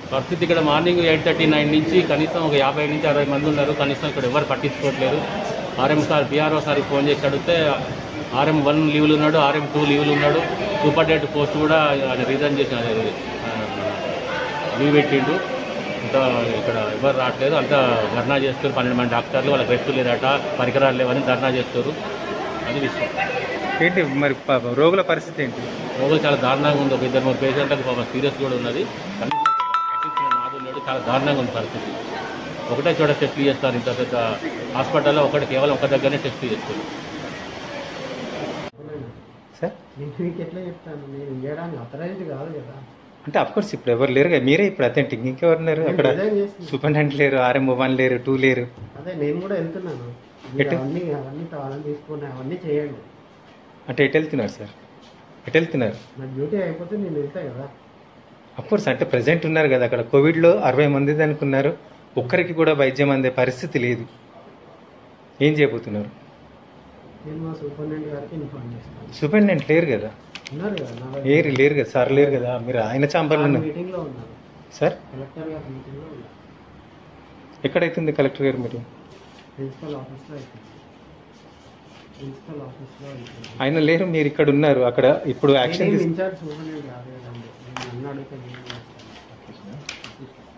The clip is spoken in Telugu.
పరిస్థితి ఇక్కడ మార్నింగ్ ఎయిట్ థర్టీ నైన్ నుంచి కనీసం ఒక యాభై నుంచి అరవై మంది ఉన్నారు కనీసం ఇక్కడ ఎవరు పట్టించుకోవట్లేదు ఆర్ఎం సార్ పిఆర్ఓ సార్కి ఫోన్ చేసి అడిగితే ఆర్ఎం వన్ లీవ్లు ఉన్నాడు ఆర్ఎం టూ లీవ్లు ఉన్నాడు సూపరింటెండెంట్ పోస్ట్ కూడా ఆయన రిజైన్ చేసిన లీవ్ పెట్టిండు అంత ఇక్కడ ఎవరు రావట్లేదు అంతా ధర్నా చేస్తారు పన్నెండు మంది డాక్టర్లు వాళ్ళకి రెస్ట్ లేదట పరికరాలు లేవని ధర్నా చేస్తారు అది విషయం ఏంటి మరి ప- రోగుల పరిస్థితి ఏంటి రోగులు చాలా దారుణంగా ఉంది ఒక ఇద్దరు మూడు పేషెంట్లకు పాపం సీరియస్ కూడా ఉన్నది కనీసం పట్టించుకునే నాదు లేడు చాలా దారుణంగా ఉంది పరిస్థితి ఒకటే చోట టెస్ట్ చేస్తారు ఇంత పెద్ద హాస్పిటల్లో ఒకటి కేవలం ఒక దగ్గరనే టెస్ట్ చేస్తారు సార్ నేను మీకు ఎట్లా చెప్తాను నేను ఇవ్వడానికి అథరైజ్డ్ కాదు కదా అంటే అఫ్ కోర్స్ ఇప్పుడు ఎవరు లేరు కదా మీరే ఇప్పుడు అథెంటిక్ ఇంకెవరు ఉన్నారు నేను అక్కడ డిజైన్ చేస్తున్నా. సూపరింటెండెంట్ లేరు ఆర్ఎం వన్ లేరు టూ లేరు అదే నేను కూడా వెళ్తున్నాను మీరు ఎటు? అవన్నీ అవన్నీ కావాలని తీసుకుని అవన్నీ చేయండి అంటే ఎటు వెళ్తున్నారు సార్ ఎటు వెళ్తున్నారు నా డ్యూటీ అయిపోతే నేను వెళ్తా కదా అఫ్ కోర్స్ అంటే ప్రజెంట్ ఉన్నారు కదా అక్కడ కోవిడ్లో అరవై మంది అనుకున్నారు ఒక్కరికి కూడా వైద్యం అందే పరిస్థితి లేదు ఏం చేయబోతున్నారు నేను మా సూపరింటెండెంట్ గారికి ఇన్ఫార్మ్ చేస్తాను సూపరింటెండెంట్ లేరు కదా ఉన్నారు కదా నా వైపు. ఏరు లేరు కదా సార్ లేరు కదా మీరు ఆయన చాంబర్లో ఆ ఉన్నారు మీటింగ్లో ఉన్నారు సార్ కలెక్టర్ గారి మీటింగ్లో ఉన్నారు ఎక్కడైతుంది కలెక్టర్ గారు మీటింగ్ ప్రిన్సిపల్ ఆఫీస్లో అవుతుంది ప్రిన్సిపల్ ఆఫీస్లో అవుతుంది ఆయన లేరు మీరు ఇక్కడ ఉన్నారు అక్కడ ఇప్పుడు యాక్షన్ నేను తీసు ఇన్ఛార్జ్ సూపరింటెండెంట్ కాదు కదండి నేను నన్ను అడిగితే నేను చేస్తాను